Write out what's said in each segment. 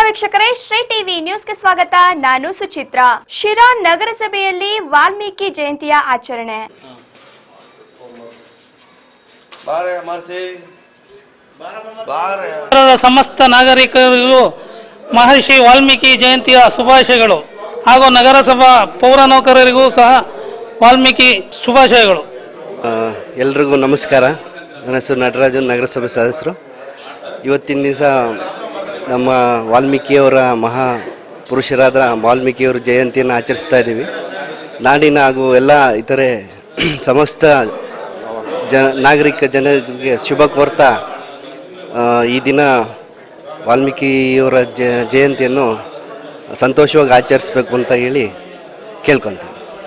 ವೀಕ್ಷಕರೇ ಶ್ರೀ ಟಿವಿ ನ್ಯೂಸ್ಗೆ ಸ್ವಾಗತ ನಾನು ಸುಚಿತ್ರಾ ಶಿರಾ ನಗರಸಭೆಯಲ್ಲಿ ವಾಲ್ಮೀಕಿ ಜಯಂತಿಯ ಆಚರಣೆ ಬಾರೆ ಮಾರ್ತಿ ಬಾರೆ ನಗರದ ಸಮಸ್ತ ನಾಗರಿಕರಿಗೂ ಮಹರ್ಷಿ ವಾಲ್ಮೀಕಿ ಜಯಂತಿಯ ಶುಭಾಶಯಗಳು ಹಾಗೂ ನಗರಸಭಾ ಪೌರ ನೌಕರರಿಗೂ ಸಹ ವಾಲ್ಮೀಕಿ ಶುಭಾಶಯಗಳು ಆ, ಎಲ್ರಿಗೂ ನಮಸ್ಕಾರ ನನ್ನ ಹೆಸರು ನಟರಾಜನ್ ನಗರಸಭೆ ಸದಸ್ಯರು ಇವತ್ತಿನ ದಿವಸ ನಮ್ಮ ವಾಲ್ಮೀಕಿಯವರ ಮಹಾ ಪುರುಷರಾದ ವಾಲ್ಮೀಕಿಯವರ ಜಯಂತಿಯನ್ನು ಆಚರಿಸ್ತಾ ಇದ್ದೀವಿ ನಾಡಿನ ಹಾಗೂ ಎಲ್ಲ ಇತರೆ ಸಮಸ್ತ ಜನ ನಾಗರಿಕ ಜನರಿಗೆ ಶುಭ ಕೋರ್ತಾ ಆ, ಈ ದಿನ ವಾಲ್ಮೀಕಿಯವರ ಜ ಜಯಂತಿಯನ್ನು ಸಂತೋಷವಾಗಿ ಆಚರಿಸಬೇಕು ಅಂತ ಹೇಳಿ ಕೇಳ್ಕೊತೀನಿ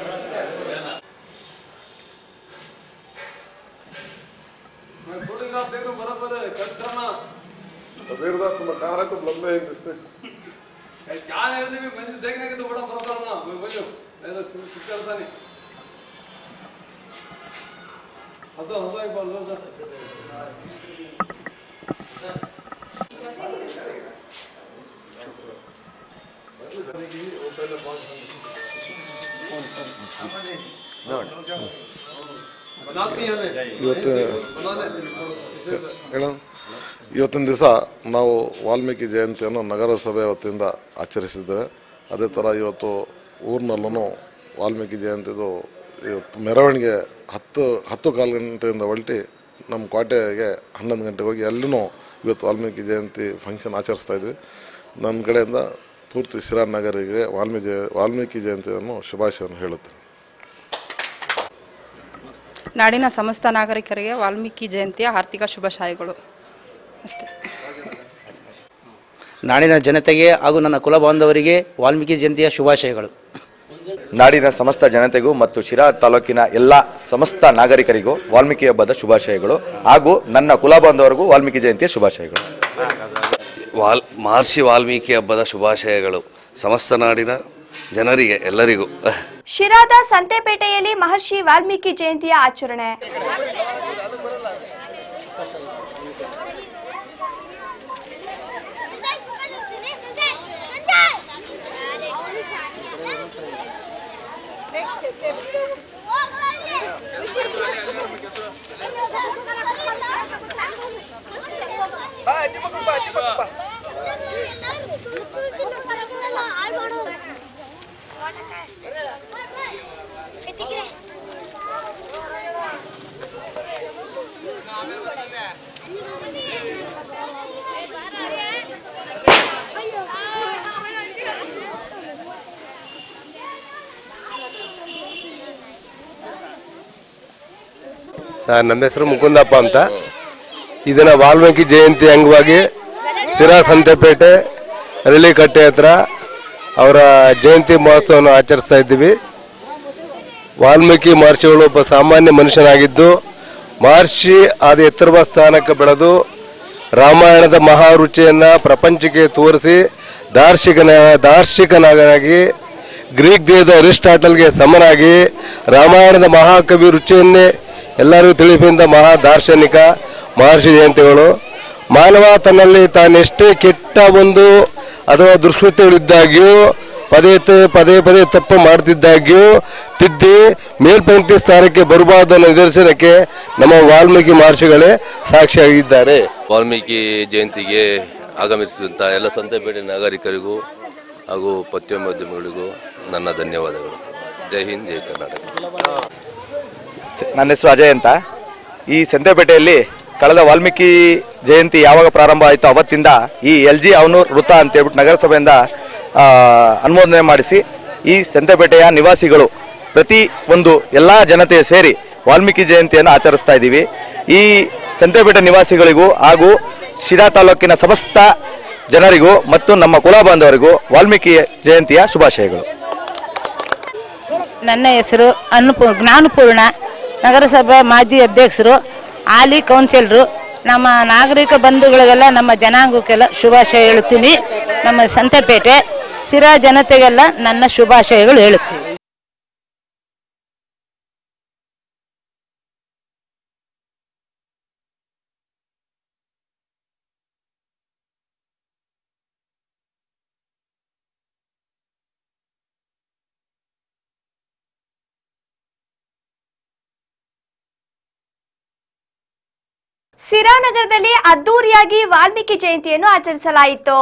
सवेर दा तुम कहाँ रहे तो लंबे हैं जिसने क्या है भी मंदिर देखने के तो बड़ा बराबर ना मैं बोलो ऐसा चुप करता नहीं हंसो हंसो एक बार हंसो बनाती है ಇವತ್ತು बना दे ಹೇಳ ಇವತ್ತಿನ ದಿವಸ ನಾವು ವಾಲ್ಮೀಕಿ ಜಯಂತಿಯನ್ನು ನಗರಸಭೆ ವತಿಯಿಂದ ಆಚರಿಸಿದ್ದೇವೆ ಅದೇ ಥರ ಇವತ್ತು ಊರಿನಲ್ಲೂ ವಾಲ್ಮೀಕಿ ಜಯಂತಿದು ಇವತ್ತು ಮೆರವಣಿಗೆ ಹತ್ತು ಹತ್ತು ಕಾಲು ಗಂಟೆಯಿಂದ ಹೊರಟಿ ನಮ್ಮ ಕೋಟೆಗೆ ಹನ್ನೊಂದು ಗಂಟೆಗೆ ಹೋಗಿ ಅಲ್ಲೂ ಇವತ್ತು ವಾಲ್ಮೀಕಿ ಜಯಂತಿ ಫಂಕ್ಷನ್ ಆಚರಿಸ್ತಾ ಇದ್ವಿ ನನ್ನ ಕಡೆಯಿಂದ ಪೂರ್ತಿ ಶಿರಾ ನಗರಿಗೆ ವಾಲ್ಮೀಕಿ ವಾಲ್ಮೀಕಿ ಜಯಂತಿಯನ್ನು ಶುಭಾಶಯವನ್ನು ಹೇಳುತ್ತೇನೆ ನಾಡಿನ ಸಮಸ್ತ ನಾಗರಿಕರಿಗೆ ವಾಲ್ಮೀಕಿ ಜಯಂತಿಯ ಆರ್ಥಿಕ ಶುಭಾಶಯಗಳು ಅಷ್ಟೇ ನಾಡಿನ ಜನತೆಗೆ ಹಾಗೂ ನನ್ನ ಕುಲ ಬಾಂಧವರಿಗೆ ವಾಲ್ಮೀಕಿ ಜಯಂತಿಯ ಶುಭಾಶಯಗಳು ನಾಡಿನ ಸಮಸ್ತ ಜನತೆಗೂ ಮತ್ತು ಶಿರಾ ತಾಲೂಕಿನ ಎಲ್ಲ ಸಮಸ್ತ ನಾಗರಿಕರಿಗೂ ವಾಲ್ಮೀಕಿ ಹಬ್ಬದ ಶುಭಾಶಯಗಳು ಹಾಗೂ ನನ್ನ ಕುಲ ಬಾಂಧವರಿಗೂ ವಾಲ್ಮೀಕಿ ಜಯಂತಿಯ ಶುಭಾಶಯಗಳು ವಾಲ್ ಮಹರ್ಷಿ ವಾಲ್ಮೀಕಿ ಹಬ್ಬದ ಶುಭಾಶಯಗಳು ಸಮಸ್ತ ನಾಡಿನ ಜನರಿಗೆ ಎಲ್ಲರಿಗೂ ಶಿರಾದ ಸಂತೆಪೇಟೆಯಲ್ಲಿ ಮಹರ್ಷಿ ವಾಲ್ಮೀಕಿ ಜಯಂತಿಯ ಆಚರಣೆ ನನ್ನ ಹೆಸರು ಮುಕುಂದಪ್ಪ ಅಂತ ಇದನ್ನ ವಾಲ್ಮೀಕಿ ಜಯಂತಿ ಅಂಗವಾಗಿ ಸಿರಾ ಸಂತೆಪೇಟೆ ಅರಳಿಕಟ್ಟೆ ಹತ್ರ ಅವರ ಜಯಂತಿ ಮಹೋತ್ಸವವನ್ನು ಆಚರಿಸ್ತಾ ಇದ್ದೀವಿ ವಾಲ್ಮೀಕಿ ಮಹರ್ಷಿಗಳು ಒಬ್ಬ ಸಾಮಾನ್ಯ ಮನುಷ್ಯನಾಗಿದ್ದು ಮಹರ್ಷಿ ಆದ ಎತ್ತರವ ಸ್ಥಾನಕ್ಕೆ ಬೆಳೆದು ರಾಮಾಯಣದ ಮಹಾರುಚಿಯನ್ನ ಪ್ರಪಂಚಕ್ಕೆ ತೋರಿಸಿ ದಾರ್ಶಿಕನ ದಾರ್ಶಿಕನಾಗಿ ಗ್ರೀಕ್ ದೇಹದ ಅರಿಸ್ಟಾಟಲ್ಗೆ ಸಮನಾಗಿ ರಾಮಾಯಣದ ಮಹಾಕವಿ ರುಚಿಯನ್ನೇ ಎಲ್ಲರಿಗೂ ತಿಳಿಸಿದ ಮಹಾ ದಾರ್ಶನಿಕ ಮಹರ್ಷಿ ಜಯಂತಿಗಳು ಮಾನವ ತನ್ನಲ್ಲಿ ತಾನೆಷ್ಟೇ ಕೆಟ್ಟ ಒಂದು ಅಥವಾ ದುಷ್ಕೃತ್ಯಗಳಿದ್ದಾಗ್ಯೂ ಪದೇ ತ- ಪದೇ ಪದೇ ತಪ್ಪು ಮಾಡ್ತಿದ್ದಾಗ್ಯೂ ತಿದ್ದಿ ಮೇಲ್ಪಂಕ್ತಿ ಸ್ಥಾನಕ್ಕೆ ಬರಬಾರ್ದು ಅನ್ನೋ ನಿದರ್ಶನಕ್ಕೆ ನಮ್ಮ ವಾಲ್ಮೀಕಿ ಮಹರ್ಷಿಗಳೇ ಸಾಕ್ಷಿಯಾಗಿದ್ದಾರೆ ವಾಲ್ಮೀಕಿ ಜಯಂತಿಗೆ ಆಗಮಿಸಿದಂಥ ಎಲ್ಲ ಸಂತೆಪೇಟೆ ನಾಗರಿಕರಿಗೂ ಹಾಗೂ ಪತ್ರಿಕೋದ್ಯಮಿಗಳಿಗೂ ನನ್ನ ಧನ್ಯವಾದಗಳು ಜೈ ಹಿಂದ್ ಜೈ ಕರ್ನಾಟಕ ನನ್ನ ಹೆಸರು ಅಜಯ್ ಅಂತ ಈ ಸಂತೆಪೇಟೆಯಲ್ಲಿ ಕಳೆದ ವಾಲ್ಮೀಕಿ ಜಯಂತಿ ಯಾವಾಗ ಪ್ರಾರಂಭ ಆಯಿತು ಅವತ್ತಿಂದ ಈ ಎಲ್ ಜಿ ಅವನೂರ್ ವೃತ್ತ ಅಂತ ಹೇಳ್ಬಿಟ್ಟು ನಗರಸಭೆಯಿಂದ ಆ, ಅನುಮೋದನೆ ಮಾಡಿಸಿ ಈ ಸಂತೆಪೇಟೆಯ ನಿವಾಸಿಗಳು ಪ್ರತಿ ಒಂದು ಎಲ್ಲಾ ಜನತೆ ಸೇರಿ ವಾಲ್ಮೀಕಿ ಜಯಂತಿಯನ್ನು ಆಚರಿಸ್ತಾ ಇದ್ದೀವಿ ಈ ಸಂತೆಪೇಟೆ ನಿವಾಸಿಗಳಿಗೂ ಹಾಗೂ ಶಿರಾ ತಾಲೂಕಿನ ಸಮಸ್ತ ಜನರಿಗೂ ಮತ್ತು ನಮ್ಮ ಕುಲ ಬಾಂಧವರಿಗೂ ವಾಲ್ಮೀಕಿ ಜಯಂತಿಯ ಶುಭಾಶಯಗಳು ನನ್ನ ಹೆಸರು ಅನ್ನಪೂ ಜ್ಞಾನಪೂರ್ಣ ನಗರಸಭಾ ಮಾಜಿ ಅಧ್ಯಕ್ಷರು ಹಾಲಿ ಕೌನ್ಸಿಲರು ನಮ್ಮ ನಾಗರಿಕ ಬಂಧುಗಳಿಗೆಲ್ಲ ನಮ್ಮ ಜನಾಂಗಕ್ಕೆಲ್ಲ ಶುಭಾಶಯ ಹೇಳುತ್ತೀನಿ ನಮ್ಮ ಸಂತೆಪೇಟೆ ಸಿರಾ ಜನತೆಗೆಲ್ಲ ನನ್ನ ಶುಭಾಶಯಗಳು ಹೇಳುತ್ತೀನಿ ಸಿರಾನಗರದಲ್ಲಿ ಅದ್ದೂರಿಯಾಗಿ ವಾಲ್ಮೀಕಿ ಜಯಂತಿಯನ್ನು ಆಚರಿಸಲಾಯಿತು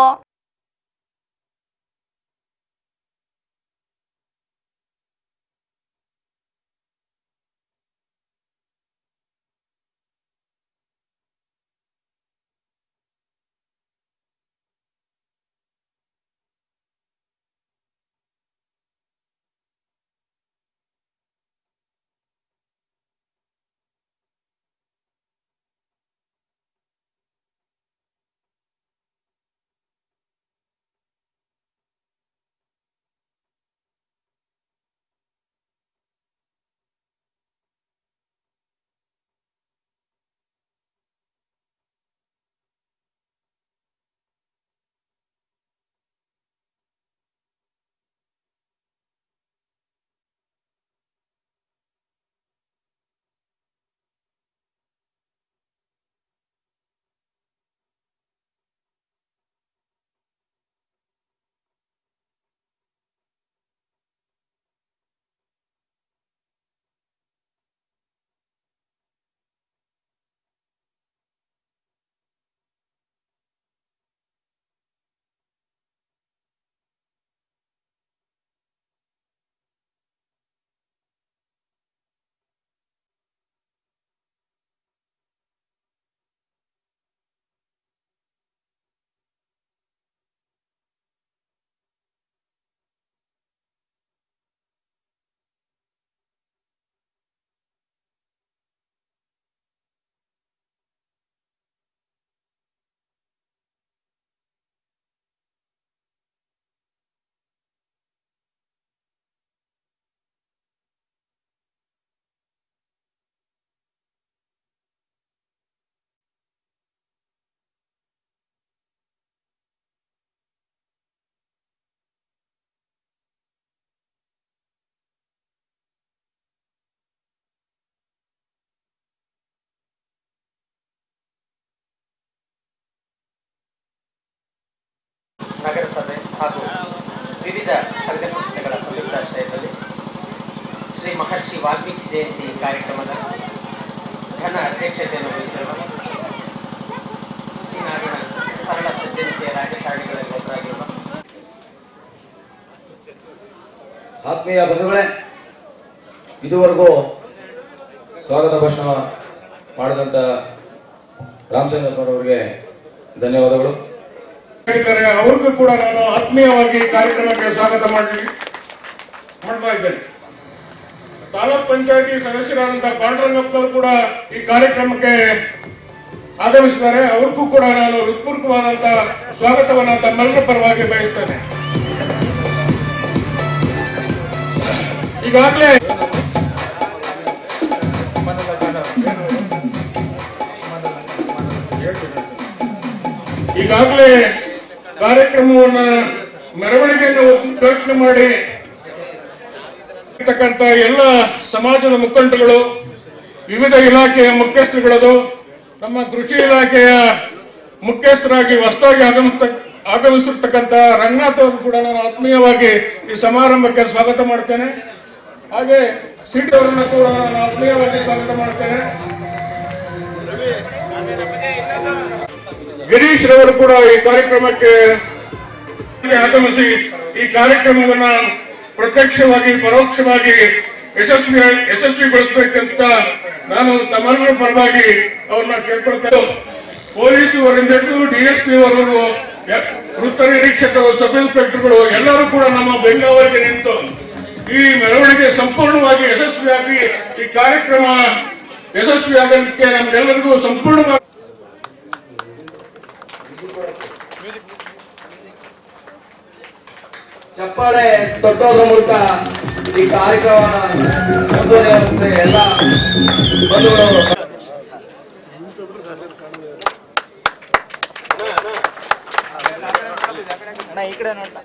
ನಗರಸಭೆ ಹಾಗೂ ವಿವಿಧ ಸಂಘ ಸಂಸ್ಥೆಗಳ ಸಂಯುಕ್ತಾಶ್ರಯದಲ್ಲಿ ಶ್ರೀ ಮಹರ್ಷಿ ವಾಲ್ಮೀಕಿ ಜಯಂತಿ ಕಾರ್ಯಕ್ರಮದ ಘನ ಅಧ್ಯಕ್ಷತೆಯನ್ನು ವಹಿಸಿರುವ ಈ ನಾಡಿನ ಸರಳ ಸಜ್ಜನಿಕೆಯ ರಾಜಕಾರಣಿಗಳಲ್ಲಿ ಒಬ್ಬರಾಗಿರುವ ಆತ್ಮೀಯ ಬಂಧುಗಳೇ ಇದುವರೆಗೂ ಸ್ವಾಗತ ಭಾಷಣ ಮಾಡಿದಂತ ರಾಮಚಂದ್ರಪ್ಪನವರಿಗೆ ಧನ್ಯವಾದಗಳು ಹೇಳಿದ್ದಾರೆ ಅವ್ರಿಗೂ ಕೂಡ ನಾನು ಆತ್ಮೀಯವಾಗಿ ಕಾರ್ಯಕ್ರಮಕ್ಕೆ ಸ್ವಾಗತ ಮಾಡಿ ಮಾಡ್ತಾ ಇದ್ದೇನೆ ತಾಲೂಕ್ ಪಂಚಾಯತಿ ಸದಸ್ಯರಾದಂತಹ ಪಾಂಡುರಂಗಪ್ಪನವರು ಕೂಡ ಈ ಕಾರ್ಯಕ್ರಮಕ್ಕೆ ಆಗಮಿಸಿದ್ದಾರೆ ಅವ್ರಿಗೂ ಕೂಡ ನಾನು ಹೃತ್ಪೂರ್ವಕವಾದಂತಹ ಸ್ವಾಗತವನ್ನು ತಮ್ಮೆಲ್ಲರ ಪರವಾಗಿ ಬಯಸ್ತೇನೆ ಈಗಾಗಲೇ ಈಗಾಗಲೇ ಕಾರ್ಯಕ್ರಮವನ್ನ ಮೆರವಣಿಗೆಯನ್ನು ಉದ್ಘಾಟನೆ ಮಾಡಿ ಇರ್ತಕ್ಕಂಥ ಎಲ್ಲ ಸಮಾಜದ ಮುಖಂಡರುಗಳು ವಿವಿಧ ಇಲಾಖೆಯ ಮುಖ್ಯಸ್ಥರುಗಳದು ನಮ್ಮ ಕೃಷಿ ಇಲಾಖೆಯ ಮುಖ್ಯಸ್ಥರಾಗಿ ಹೊಸದಾಗಿ ಆಗಮಿಸ ಆಗಮಿಸಿರ್ತಕ್ಕಂಥ ರಂಗನಾಥ್ ಅವರು ಕೂಡ ನಾನು ಆತ್ಮೀಯವಾಗಿ ಈ ಸಮಾರಂಭಕ್ಕೆ ಸ್ವಾಗತ ಮಾಡ್ತೇನೆ ಹಾಗೆ ಸಿಟಿ ಅವರನ್ನು ಕೂಡ ನಾನು ಆತ್ಮೀಯವಾಗಿ ಸ್ವಾಗತ ಮಾಡ್ತೇನೆ ಗಿರೀಶ್ ರವರು ಕೂಡ ಈ ಕಾರ್ಯಕ್ರಮಕ್ಕೆ ಆಗಮಿಸಿ ಈ ಕಾರ್ಯಕ್ರಮವನ್ನ ಪ್ರತ್ಯಕ್ಷವಾಗಿ ಪರೋಕ್ಷವಾಗಿ ಯಶಸ್ವಿ ಯಶಸ್ವಿಗೊಳಿಸಬೇಕಂತ ನಾನು ತಮ್ಮೆಲ್ಲರ ಪರವಾಗಿ ಅವ್ರನ್ನ ಕೇಳ್ಕೊಳ್ತೇನೆ ಪೊಲೀಸರಿಂದ ಹಿಡಿದು ಡಿಎಸ್ಪಿ ವರೆಗೂ ವೃತ್ತ ನಿರೀಕ್ಷಕರು ಸಬ್ ಇನ್ಸ್ಪೆಕ್ಟರ್ಗಳು ಎಲ್ಲರೂ ಕೂಡ ನಮ್ಮ ಬೆಂಗಾವಲಿಗೆ ನಿಂತು ಈ ಮೆರವಣಿಗೆ ಸಂಪೂರ್ಣವಾಗಿ ಯಶಸ್ವಿಯಾಗಿ ಈ ಕಾರ್ಯಕ್ರಮ ಯಶಸ್ವಿಯಾಗಲಿಕ್ಕೆ ನಮ್ಗೆಲ್ಲರಿಗೂ ಸಂಪೂರ್ಣವಾಗಿ ಚಪ್ಪಾಳೆ ತೊಟ್ಟೋದ್ರ ಮೂಲಕ ಈ ಕಾರ್ಯಕ್ರಮವನ್ನು ಮುಂದುವರಿಯುವಂತೆ ಎಲ್ಲ ಬಂಧುಗಳು ಈ ಕಡೆ ನೋಡ್ತಾ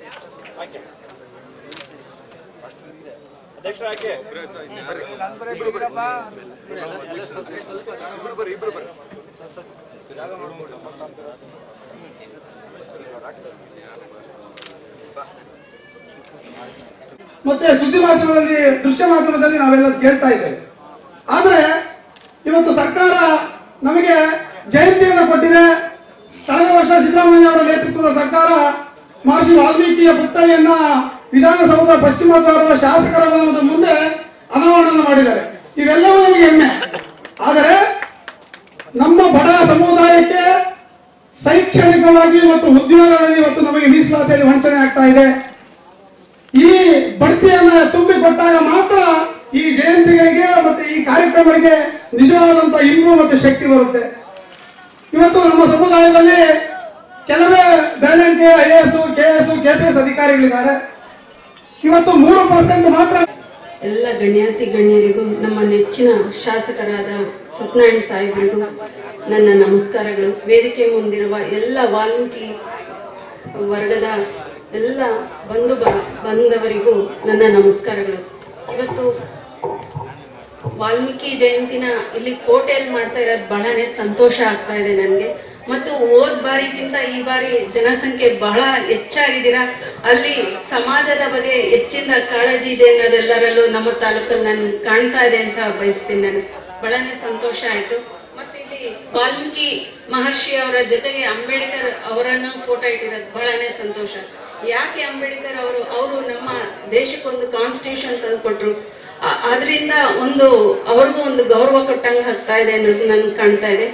ಮತ್ತೆ ಸುದ್ದಿ ಮಾಧ್ಯಮದಲ್ಲಿ ದೃಶ್ಯ ಮಾಧ್ಯಮದಲ್ಲಿ ನಾವೆಲ್ಲ ಕೇಳ್ತಾ ಇದ್ದೇವೆ ಆದ್ರೆ ಇವತ್ತು ಸರ್ಕಾರ ನಮಗೆ ಜಯಂತಿಯನ್ನು ಕೊಟ್ಟಿದೆ ಕಳೆದ ವರ್ಷ ಸಿದ್ದರಾಮಯ್ಯ ಅವರ ನೇತೃತ್ವದ ಸರ್ಕಾರ ಮಹರ್ಷಿ ವಾಲ್ಮೀಕಿಯ ಪುತ್ಥಳಿಯನ್ನ ವಿಧಾನಸೌಧ ಪಶ್ಚಿಮ ದ್ವಾರದ ಶಾಸಕರ ಭವನದ ಮುಂದೆ ಅನಾವರಣ ಮಾಡಿದ್ದಾರೆ ಇವೆಲ್ಲವೂ ನಮಗೆ ಹೆಮ್ಮೆ ಆದರೆ ನಮ್ಮ ಬಡ ಸಮುದಾಯಕ್ಕೆ ಶೈಕ್ಷಣಿಕವಾಗಿ ಮತ್ತು ಉದ್ಯೋಗಗಳಲ್ಲಿ ಇವತ್ತು ನಮಗೆ ಮೀಸಲಾತಿಯಲ್ಲಿ ವಂಚನೆ ಆಗ್ತಾ ಇದೆ ಈ ಬಡ್ತಿಯನ್ನ ತುಂಬಿಕೊಟ್ಟಾಗ ಮಾತ್ರ ಈ ಜಯಂತಿಗಳಿಗೆ ಮತ್ತೆ ಈ ಕಾರ್ಯಕ್ರಮಗಳಿಗೆ ನಿಜವಾದಂತ ಇಂಬು ಮತ್ತು ಶಕ್ತಿ ಬರುತ್ತೆ ಇವತ್ತು ನಮ್ಮ ಸಮುದಾಯದಲ್ಲಿ ಕೆಲವೇ ಬೆಳವಣಿಗೆ ಐ ಎಸ್ ಕೆಎಸ್ ಕೆಪಿಎಸ್ ಅಧಿಕಾರಿಗಳಿದ್ದಾರೆ ಇವತ್ತು ಮೂರು ಪರ್ಸೆಂಟ್ ಮಾತ್ರ ಎಲ್ಲ ಗಣ್ಯಾತಿ ಗಣ್ಯರಿಗೂ ನಮ್ಮ ನೆಚ್ಚಿನ ಶಾಸಕರಾದ ಸತ್ಯನಾರಾಯಣ ಸಾಹೇಬರಿಗೂ ನನ್ನ ನಮಸ್ಕಾರಗಳು ವೇದಿಕೆ ಮುಂದಿರುವ ಎಲ್ಲ ವಾಲ್ಮೀಕಿ ವರ್ಗದ ಎಲ್ಲ ಬಂಧು ಬ- ಬಂಧವರಿಗೂ ನನ್ನ ನಮಸ್ಕಾರಗಳು ಇವತ್ತು ವಾಲ್ಮೀಕಿ ಜಯಂತಿನ ಇಲ್ಲಿ ಕೋಟೆಯಲ್ಲಿ ಮಾಡ್ತಾ ಇರೋದು ಬಹಳನೇ ಸಂತೋಷ ಆಗ್ತಾ ಇದೆ ನನಗೆ ಮತ್ತು ಹೋದ್ ಬಾರಿಗಿಂತ ಈ ಬಾರಿ ಜನಸಂಖ್ಯೆ ಬಹಳ ಹೆಚ್ಚಾಗಿದ್ದೀರಾ ಅಲ್ಲಿ ಸಮಾಜದ ಬಗ್ಗೆ ಹೆಚ್ಚಿನ ಕಾಳಜಿ ಇದೆ ಅನ್ನೋದೆಲ್ಲರಲ್ಲೂ ನಮ್ಮ ತಾಲೂಕಲ್ಲಿ ನಾನು ಕಾಣ್ತಾ ಇದೆ ಅಂತ ಬಯಸ್ತೀನಿ ನಾನು ಬಹಳನೇ ಸಂತೋಷ ಆಯ್ತು ಮತ್ತೆ ಇಲ್ಲಿ ವಾಲ್ಮೀಕಿ ಮಹರ್ಷಿ ಅವರ ಜೊತೆಗೆ ಅಂಬೇಡ್ಕರ್ ಅವರನ್ನು ಫೋಟೋ ಇಟ್ಟಿರೋದು ಬಹಳನೇ ಸಂತೋಷ ಯಾಕೆ ಅಂಬೇಡ್ಕರ್ ಅವರು ಅವರು ನಮ್ಮ ದೇಶಕ್ಕೊಂದು ಕಾನ್ಸ್ಟಿಟ್ಯೂಷನ್ ತಂದುಕೊಟ್ರು ಅದರಿಂದ ಒಂದು ಅವ್ರಿಗೂ ಒಂದು ಗೌರವ ಕೊಟ್ಟಂಗೆ ಆಗ್ತಾ ಇದೆ ಅನ್ನೋದು ನನ್ಗೆ ಕಾಣ್ತಾ ಇದೆ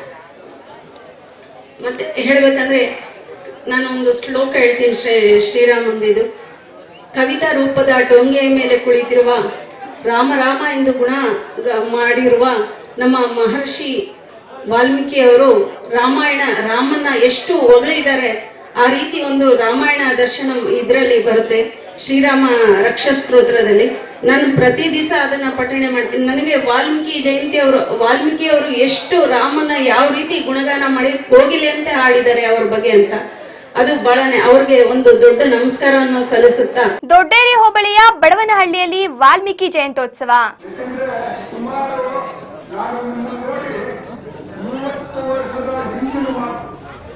ಮತ್ತೆ ಹೇಳ್ಬೇಕಂದ್ರೆ ನಾನು ಒಂದು ಶ್ಲೋಕ ಹೇಳ್ತೀನಿ ಶ್ರೀ ಶ್ರೀರಾಮಂದಿದು ಕವಿತಾ ರೂಪದ ಟೊಂಗೆಯ ಮೇಲೆ ಕುಳಿತಿರುವ ರಾಮ ರಾಮ ಎಂದು ಗುಣ ಗ- ಮಾಡಿರುವ ನಮ್ಮ ಮಹರ್ಷಿ ವಾಲ್ಮೀಕಿ ಅವರು ರಾಮಾಯಣ ರಾಮನ್ನ ಎಷ್ಟು ಹೊಗಳಿದ್ದಾರೆ ಆ ರೀತಿ ಒಂದು ರಾಮಾಯಣ ದರ್ಶನ ಇದರಲ್ಲಿ ಬರುತ್ತೆ ಶ್ರೀರಾಮ ರಕ್ಷಸ್ತೋತ್ರದಲ್ಲಿ ನಾನು ಪ್ರತಿ ದಿವಸ ಅದನ್ನ ಪಠಣೆ ಮಾಡ್ತೀನಿ ನನಗೆ ವಾಲ್ಮೀಕಿ ಜಯಂತಿ ಅವರು ವಾಲ್ಮೀಕಿ ಅವರು ಎಷ್ಟು ರಾಮನ ಯಾವ ರೀತಿ ಗುಣಗಾನ ಮಾಡಿ ಕೋಗಿಲೆ ಅಂತ ಹಾಡಿದ್ದಾರೆ ಅವ್ರ ಬಗ್ಗೆ ಅಂತ ಅದು ಬಹಳನೇ ಅವ್ರಿಗೆ ಒಂದು ದೊಡ್ಡ ನಮಸ್ಕಾರವನ್ನು ಸಲ್ಲಿಸುತ್ತಾ ದೊಡ್ಡೇರಿ ಹೋಬಳಿಯ ಬಡವನಹಳ್ಳಿಯಲ್ಲಿ ವಾಲ್ಮೀಕಿ ಜಯಂತ್ಯೋತ್ಸವ ಸುಮಾರು ನಾನು ನಿಮ್ಮನ್ನು ನೋಡಿ ಮೂವತ್ತು ವರ್ಷದ ಹಿಂದಿನ ಮಾತು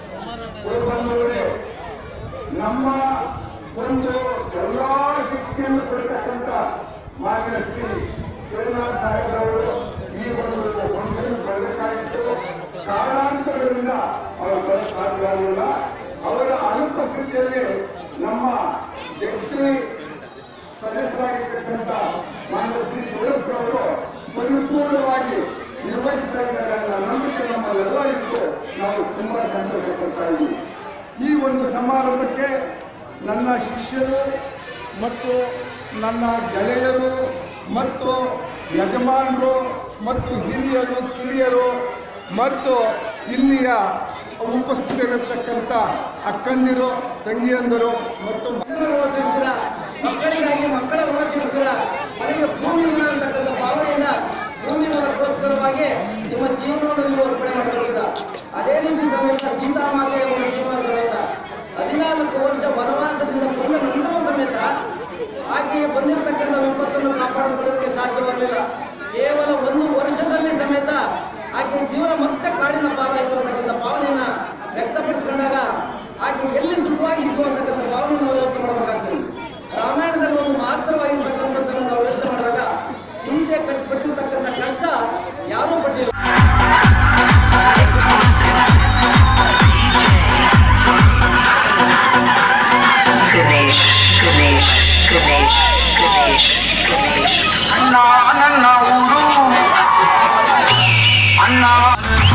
ಬಂದವರೇ ನಮ್ಮ ಒಂದು ಎಲ್ಲಾ ಶಕ್ತಿಯನ್ನು ಕೊಡ್ತಕ್ಕಂಥ ಮಾನ್ಯ ಶ್ರೀ ಶಿವನಾಥ್ ಸಾಹೇಬ್ರವರು ಈ ಒಂದು ಫಂಕ್ಷನ್ ಬರಬೇಕಾಗಿತ್ತು ಕಾರಣಾಂತರಗಳಿಂದ ಅವರು ಬರಲು ಸಾಧ್ಯವಾಗಲಿಲ್ಲ ಅವರ ಅನುಪಸ್ಥಿತಿಯಲ್ಲಿ ನಮ್ಮ ಜಗತ್ತಿ ಸದಸ್ಯರಾಗಿರ್ತಕ್ಕಂಥ ಮಾನ್ಯ ಶ್ರೀ ಶಿವರಪ್ಪರವರು ಪರಿಪೂರ್ಣವಾಗಿ ನಿರ್ವಹಿಸಿದ್ದಾರೆ ಅನ್ನೋ ನಂಬಿಕೆ ನಮ್ಮಲ್ಲೆಲ್ಲ ಇತ್ತು ನಾವು ತುಂಬಾ ಸಂತೋಷ ಪಡ್ತಾ ಇದ್ದೀವಿ ಈ ಒಂದು ಸಮಾರಂಭಕ್ಕೆ ನನ್ನ ಶಿಷ್ಯರು ಮತ್ತು ನನ್ನ ಗೆಳೆಯರು ಮತ್ತು ಯಜಮಾನರು ಮತ್ತು ಹಿರಿಯರು ಕಿರಿಯರು ಮತ್ತು ಇಲ್ಲಿಯ ಉಪಸ್ಥಿತರಿರ್ತಕ್ಕಂಥ ಅಕ್ಕಂದಿರು ತಂಗಿಯಂದರು ಮತ್ತು ಮಕ್ಕಳಿಗಾಗಿ ಮಕ್ಕಳ ಉನ್ನತಿಗೋಸ್ಕರ ಮನೆಗೆ ಭೂಮಿ ಇಲ್ಲ ಅಂತಕ್ಕಂಥ ಭಾವನೆಯಿಂದ ಭೂಮಿ ಉನ್ನತಿಗೋಸ್ಕರವಾಗಿ ನಿಮ್ಮ ಜೀವನವನ್ನು ನೀವು ಅರ್ಪಣೆ ಮಾಡಿದ್ದೀರ ಅದೇ ರೀತಿ ಸಮೇತ ಸೀತಾಮಾತೆಯ ಒಂದು ಜೀವನ ಸಮೇತ ಹದಿನಾಲ್ಕು ವರ್ಷ ವನವಾಸದಿಂದ ಬಂದ ನಂತರ ಸಮೇತ ಆಕೆಗೆ ಬಂದಿರತಕ್ಕಂಥ ವಿಪತ್ತನ್ನು ಕಾಪಾಡಿಕೊಳ್ಳೋದಕ್ಕೆ ಸಾಧ್ಯವಾಗಲಿಲ್ಲ ಕೇವಲ ಒಂದು ವರ್ಷದಲ್ಲಿ ಸಮೇತ ಆಕೆ ಜೀವನ ಮತ್ತೆ ಕಾಡಿನ ಪಾಲಾಯಿತು ಅಂತಕ್ಕಂಥ ಭಾವನೆಯನ್ನ ವ್ಯಕ್ತಪಡಿಸಿಕೊಂಡಾಗ ಆಕೆ ಎಲ್ಲಿ ಸುಖವಾಗಿ ಇದ್ದು ಅಂತಕ್ಕಂಥ ಭಾವನೆಯನ್ನು ನಾವು ಯೋಚನೆ ಮಾಡಬೇಕಾಗ್ತದೆ ರಾಮಾಯಣದಲ್ಲಿ ಒಂದು ಮಾತ್ರವಾಗಿರ್ತಕ್ಕಂಥದ್ದನ್ನು ನಾವು ಯೋಚನೆ ಮಾಡಿದಾಗ ಹಿಂದೆ ಕಟ್ಟಿರ್ತಕ್ಕಂಥ ಕಷ್ಟ ಯಾರೂ ಪಟ್ಟಿಲ್ಲ ಗಣೇಶ್ ಗಣೇಶ್ ಗಣೇಶ್ ಗಣೇಶ್ ಗಣೇಶ್ ಅಣ್ಣ ನನ್ನ ಊರು ಅಣ್ಣ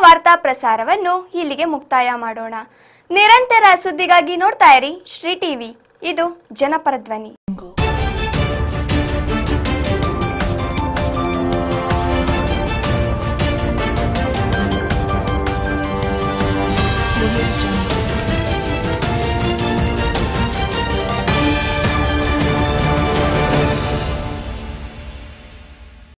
ವಾರ್ತಾ ಪ್ರಸಾರವನ್ನು ಇಲ್ಲಿಗೆ ಮುಕ್ತಾಯ ಮಾಡೋಣ ನಿರಂತರ ಸುದ್ದಿಗಾಗಿ ನೋಡ್ತಾ ಇರಿ ಶ್ರೀ ಟಿವಿ ಇದು ಜನಪರ ಧ್ವನಿ